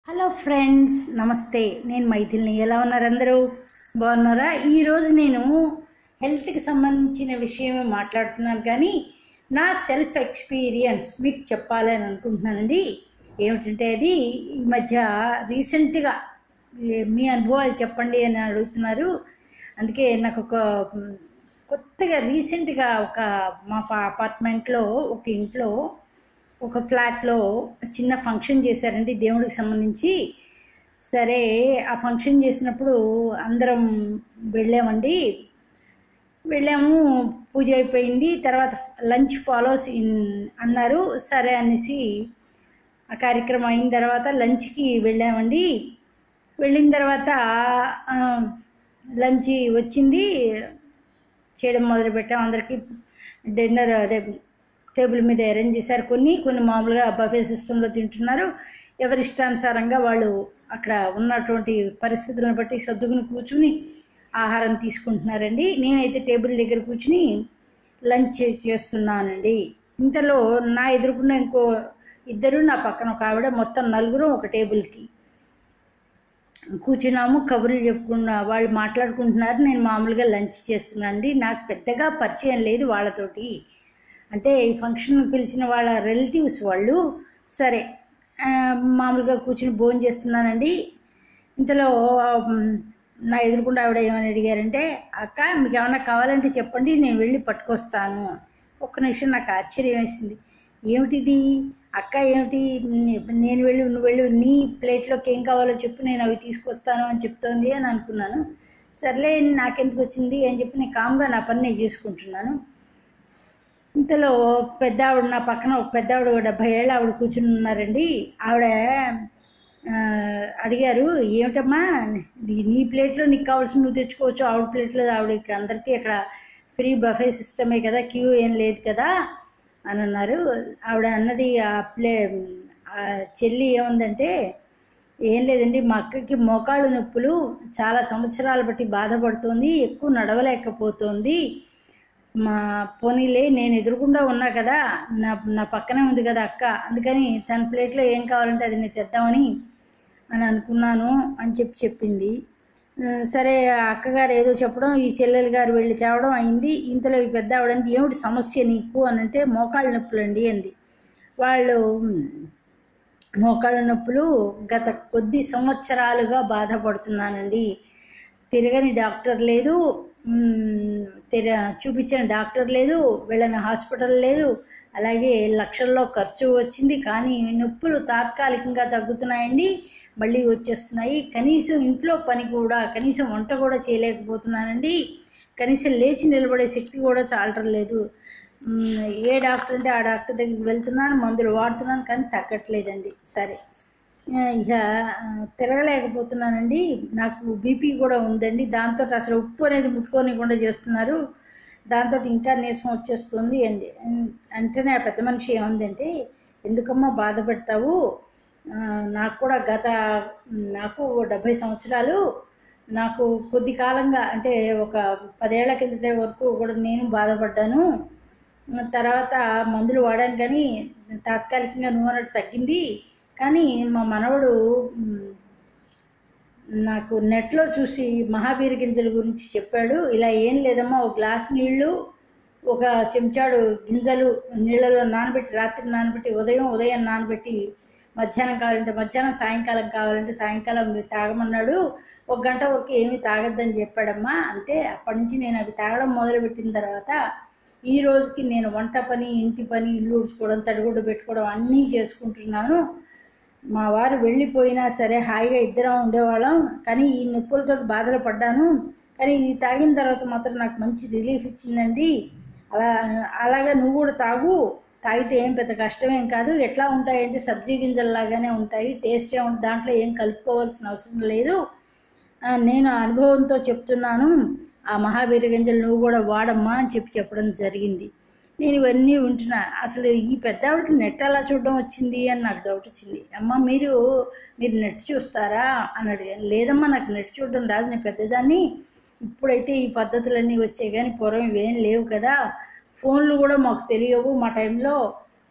hello friends నమస్తే నేను మైథిల్ని ఎలా ఉన్నారు అందరూ బాగున్నారా ఈరోజు నేను హెల్త్కి సంబంధించిన విషయమే మాట్లాడుతున్నాను కానీ నా సెల్ఫ్ ఎక్స్పీరియన్స్ మీకు చెప్పాలని అనుకుంటున్నానండి ఏమిటంటే అది ఈ మధ్య రీసెంట్గా ఏ- మీ అనుభవాలు చెప్పండి అని అడుగుతున్నారు అందుకే నాకు ఒక మ్, కొత్తగా రీసెంట్గా ఒక మా అపార్ట్మెంట్లో ఒక ఇంట్లో ఒక ఫ్లాట్లో చిన్న ఫంక్షన్ చేశారండి దేవుడికి సంబంధించి సరే ఆ ఫంక్షన్ చేసినప్పుడు అందరం వెళ్ళామండి వెళ్ళాము పూజ అయిపోయింది తర్వాత లంచ్ ఫాలోస్ ఇన్ అన్నారు సరే అనేసి ఆ కార్యక్రమం అయిన తర్వాత లంచ్కి వెళ్ళామండి వెళ్ళిన తర్వాత ఆ, లంచ్ వచ్చింది చేయడం మొదలు పెట్టాం అందరికీ డిన్నర్ అదే టేబుల్ మీద అరేంజ్ చేశారు కొన్ని కొన్ని మామూలుగా బఫే సిస్టంలో తింటున్నారు ఎవరి ఇష్టానుసారంగా వాళ్ళు అక్కడ ఉన్నటువంటి పరిస్థితులను బట్టి సర్దుకుని కూర్చుని ఆహారం తీసుకుంటున్నారండి నేనైతే టేబుల్ దగ్గర కూర్చుని లంచ్ చేస్తున్నానండి ఇంతలో నా ఎదురుకున్న ఇంకో ఇద్దరు నా పక్కన ఒక ఆవిడ మొత్తం నలుగురు ఒక టేబుల్కి కూర్చున్నాము కబుర్లు చెప్పుకున్న వాళ్ళు మాట్లాడుకుంటున్నారు నేను మామూలుగా లంచ్ చేస్తున్నానండి నాకు పెద్దగా పరిచయం లేదు వాళ్ళతోటి అంటే ఈ ఫంక్షన్ పిలిచిన వాళ్ళ రిలేటివ్స్ వాళ్ళు సరే ఆ, మామూలుగా కూర్చుని భోజనం చేస్తున్నానండి ఇంతలో మ్, నా ఎదురుకుండా ఆవిడ ఏమని అడిగారంటే అక్క మీకు ఏమైనా కావాలంటే చెప్పండి నేను వెళ్ళి పట్టుకొస్తాను ఒక్క నిమిషం నాకు ఆశ్చర్యం వేసింది ఏమిటిది అక్క ఏమిటి నే- నేను వెళ్ళి నువ్వు వెళ్ళి నీ ప్లేట్లోకి ఏం కావాలో చెప్పు నేను అవి తీసుకొస్తాను అని చెప్తోంది అని అనుకున్నాను సర్లే నాకెందుకు వచ్చింది అని చెప్పి నేను కామ్గా నా పని నేను చేసుకుంటున్నాను ఇంతలో పెద్ద ఆవిడ నా పక్కన ఒక పెద్ద ఆవిడ ఒక డెబ్బై ఏళ్ళు ఆవిడ కూర్చుని ఉన్నారండి ఆవిడ ఆ, అడిగారు ఏమిటమ్మా నీ- నీ ప్లేట్లో నీకు కావాల్సిన నువ్వు తెచ్చుకోవచ్చు ఆవిడ ప్లేట్లో ఆవిడకి అందరికీ అక్కడ ఫ్రీ బఫే సిస్టమే కదా క్యూ ఏం లేదు కదా అని అన్నారు ఆవిడ అన్నది ఆ ప్లే ఆ చెల్లి ఏముందంటే ఏం లేదండి మా అక్కకి మోకాళ్ళు నొప్పులు చాలా సంవత్సరాలు బట్టి బాధపడుతోంది ఎక్కువ నడవలేకపోతోంది మా పోనీలే నేను ఎదురుకుండా ఉన్నా కదా నా నా పక్కనే ఉంది కదా అక్క అందుకని తన ప్లేట్లో ఏం కావాలంటే అది నేను తెద్దామని అని అనుకున్నాను అని చెప్పి చెప్పింది ఆ, సరే ఆ అక్కగారు ఏదో చెప్పడం ఈ చెల్లెలు గారు వెళ్ళి తేవడం అయింది ఇంతలో ఈ పెద్ద ఆవిడంది ఏమిటి సమస్య నీకు అని అంటే మోకాళ్ళ నొప్పులు అండి అంది వాళ్ళు మోకాళ్ళ నొప్పులు గత కొద్ది సంవత్సరాలుగా బాధపడుతున్నానండి తిరగని డాక్టర్ లేదు మ్, తిర చూపించిన డాక్టర్ లేదు వెళ్ళని హాస్పిటల్ లేదు అలాగే లక్షల్లో ఖర్చు వచ్చింది కానీ నొప్పులు తాత్కాలికంగా తగ్గుతున్నాయండి మళ్ళీ వచ్చేస్తున్నాయి కనీసం ఇంట్లో పని కూడా కనీసం వంట కూడా చేయలేకపోతున్నానండి కనీసం లేచి నిలబడే శక్తి కూడా చాలటం లేదు మ్, ఏ డాక్టర్ అంటే ఆ డాక్టర్ దగ్గరికి వెళ్తున్నాను మందులు వాడుతున్నాను కానీ తగ్గట్లేదండి సరే ఆ, ఇక ఆ, తిరగలేకపోతున్నానండి నాకు బీపీ కూడా ఉందండి దాంతో అసలు ఉప్పు అనేది ముట్టుకోనికుండా చేస్తున్నారు దాంతో ఇంకా నీరసం వచ్చేస్తుంది అంది అన్- అంటేనే ఆ పెద్ద మనిషి ఏముందంటే ఎందుకమ్మా బాధపడతావు ఆ, నాకు కూడా గత నాకు డెబ్భై సంవత్సరాలు నాకు కొద్ది కాలంగా అంటే ఒక పదేళ్ల కిందట వరకు కూడా నేను బాధపడ్డాను తర్వాత మందులు వాడాను కానీ తాత్కాలికంగా నువ్వు అన్నట్టు తగ్గింది కానీ మా మనవడు మ్, నాకు నెట్లో చూసి మహావీర గింజల గురించి చెప్పాడు ఇలా ఏం లేదమ్మా ఒక గ్లాస్ నీళ్లు ఒక చెంచాడు గింజలు నీళ్ళలో నానబెట్టి రాత్రి నానబెట్టి ఉదయం ఉదయం నానబెట్టి మధ్యాహ్నం కావాలంటే మధ్యాహ్నం సాయంకాలం కావాలంటే సాయంకాలం మీరు తాగమన్నాడు ఒక గంట వరకు ఏమీ తాగొద్దని చెప్పాడమ్మా అంతే అప్పటి నుంచి నేను అవి తాగడం మొదలుపెట్టిన తర్వాత ఈ రోజుకి నేను వంట పని ఇంటి పని ఇల్లు ఉడుచుకోవడం తడిగుడ్డు పెట్టుకోవడం అన్నీ చేసుకుంటున్నాను మా వారు వెళ్ళిపోయినా సరే హాయిగా ఇద్దరం ఉండేవాళ్ళం కానీ ఈ నొప్పులతో బాధలు పడ్డాను కానీ ఇది తాగిన తర్వాత మాత్రం నాకు మంచి రిలీఫ్ ఇచ్చిందండి అలా అలాగా నువ్వు కూడా తాగు తాగితే ఏం పెద్ద కష్టమేం కాదు ఎట్లా ఉంటాయంటే సబ్జీ గింజల్లాగానే ఉంటాయి టేస్ట్ ఏం దాంట్లో ఏం కలుపుకోవాల్సిన అవసరం లేదు ఆ, నేను అనుభవంతో చెప్తున్నాను ఆ మహావీర గింజలు నువ్వు కూడా వాడమ్మా అని చెప్పి చెప్పడం జరిగింది నేను ఇవన్నీ వింటున్నా అసలు ఈ పెద్దవాడికి నెట్ ఎలా చూడడం వచ్చింది అని నాకు డౌట్ వచ్చింది అమ్మ మీరు మీరు నెట్ చూస్తారా అని అడిగాను లేదమ్మా నాకు నెట్ చూడడం రాదు నేను పెద్దదాన్ని ఇప్పుడైతే ఈ పద్ధతులన్నీ వచ్చాయి కానీ పూర్వం ఇవేం లేవు కదా ఫోన్లు కూడా మాకు తెలియవు మా టైంలో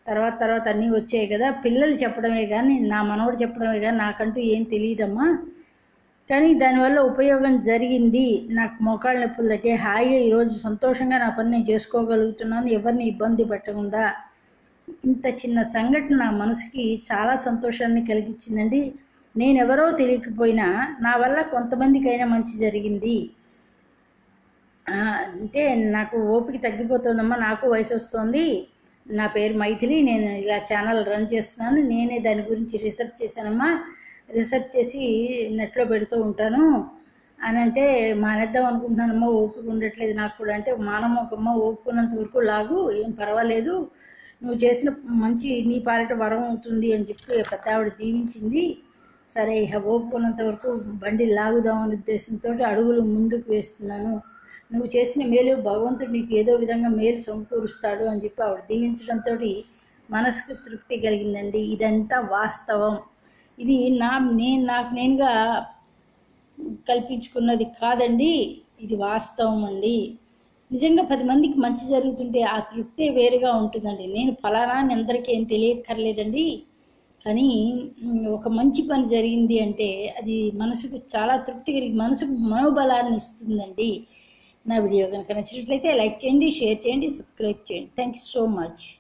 తర్వాత తర్వాత అన్నీ వచ్చాయి కదా పిల్లలు చెప్పడమే కానీ నా మనవడు చెప్పడమే కానీ నాకంటూ ఏం తెలియదమ్మా కానీ దానివల్ల ఉపయోగం జరిగింది నాకు మోకాళ్ళ నొప్పులు తగ్గే హాయిగా ఈరోజు సంతోషంగా నా పని నేను చేసుకోగలుగుతున్నాను ఎవరిని ఇబ్బంది పెట్టకుండా ఇంత చిన్న సంఘటన నా మనసుకి చాలా సంతోషాన్ని కలిగించిందండి నేనెవరో తెలియకపోయినా నా వల్ల కొంతమందికైనా మంచి జరిగింది ఆ, అంటే నాకు ఓపిక తగ్గిపోతుందమ్మా నాకు వయసు వస్తుంది నా పేరు మైథిలి నేను ఇలా ఛానల్ రన్ చేస్తున్నాను నేనే దాని గురించి రీసెర్చ్ చేశానమ్మా రీసెర్చ్ చేసి నెట్లో పెడుతూ ఉంటాను అని అంటే మానేద్దాం అనుకుంటున్నానమ్మా ఓపిక ఉండట్లేదు నాకు కూడా అంటే మానమ్మకమ్మ ఓపుకున్నంత వరకు లాగు ఏం పర్వాలేదు నువ్వు చేసిన మంచి నీ పాలిట వరం అవుతుంది అని చెప్పి పెద్ద ఆవిడ దీవించింది సరే ఇక ఓపుకున్నంత వరకు బండి లాగుదాం అనే ఉద్దేశంతో అడుగులు ముందుకు వేస్తున్నాను నువ్వు చేసిన మేలు భగవంతుడు నీకు ఏదో విధంగా మేలు సమకూరుస్తాడు అని చెప్పి ఆవిడ దీవించడంతో మనసుకు తృప్తి కలిగిందండి ఇదంతా వాస్తవం ఇది నా నేను నాకు నేనుగా కల్పించుకున్నది కాదండి ఇది వాస్తవం అండి నిజంగా పది మందికి మంచి జరుగుతుంటే ఆ తృప్తే వేరుగా ఉంటుందండి నేను ఫలానా అని అందరికీ ఏం తెలియక్కర్లేదండి కానీ మ్, ఒక మంచి పని జరిగింది అంటే అది మనసుకు చాలా తృప్తి కలిగి మనసుకు మనోబలాన్ని ఇస్తుందండి నా వీడియో కనుక నచ్చినట్లయితే లైక్ చేయండి షేర్ చేయండి సబ్స్క్రైబ్ చేయండి థ్యాంక్ యూ సో మచ్